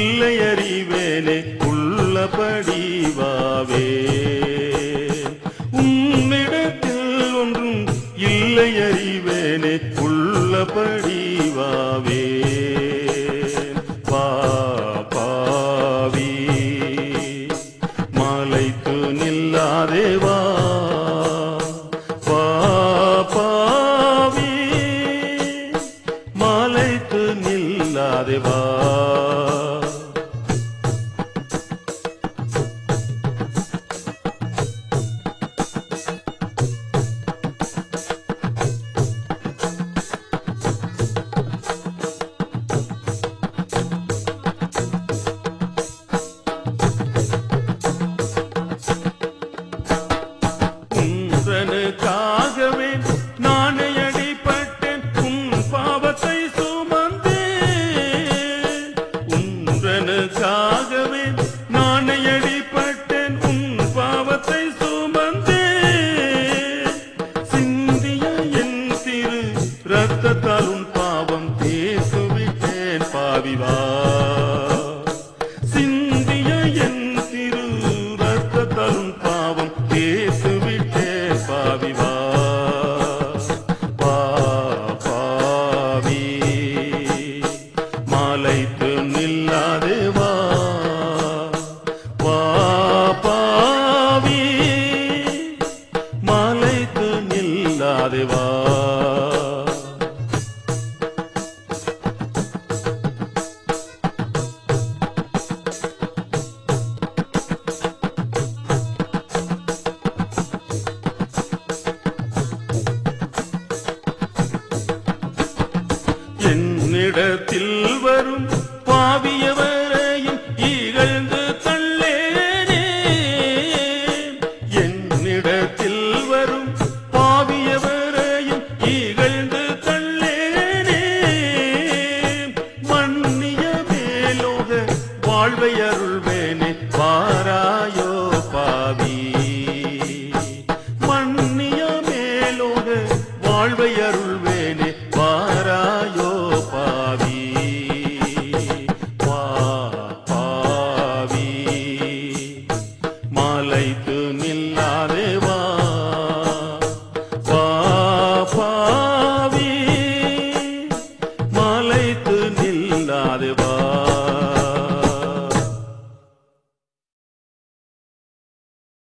இல்லை அறிவேனே உள்ளபடி வாவே உன்னிடத்தில் ஒன்றும் இல்லை அறிவேனே உள்ளபடி வாவே பா பாவி மலைத்து நில்லாதே வா வா பாவி மலைத்து நில்லாதே வா உன்றனுக்காகவே நானே அடிபட்டேன் உன் பாவத்தை சுமந்தேன் உன்றனுக்காகவே நானே அடிபட்டேன் உன் பாவத்தை சுமந்தேன் சிந்திய என் திரு ரத்தத்தால் உன் பாவம் தேசுவிட்டேன் பாவிவா சிந்திய என் திரு ரத்தத்தால் உன் பாவம் தேசுவிட்டேன் பாவிவா பா பாவி மாலைத்து நில்லாதே வா வா பாவி மாலைத்து நில்லாதே வா என்னிடத்தில் வரும் பாவியவரையும் இகழ்ந்து தள்ளேனே என்னிடத்தில் வரும் பாவியவரையும் இகழ்ந்து தள்ளேனே மன்னிய மேலோக வாழ்வை அருள்வேனே பாராயோ பாவி மன்னிய மேலோக வாழ்வை அருள்வேனே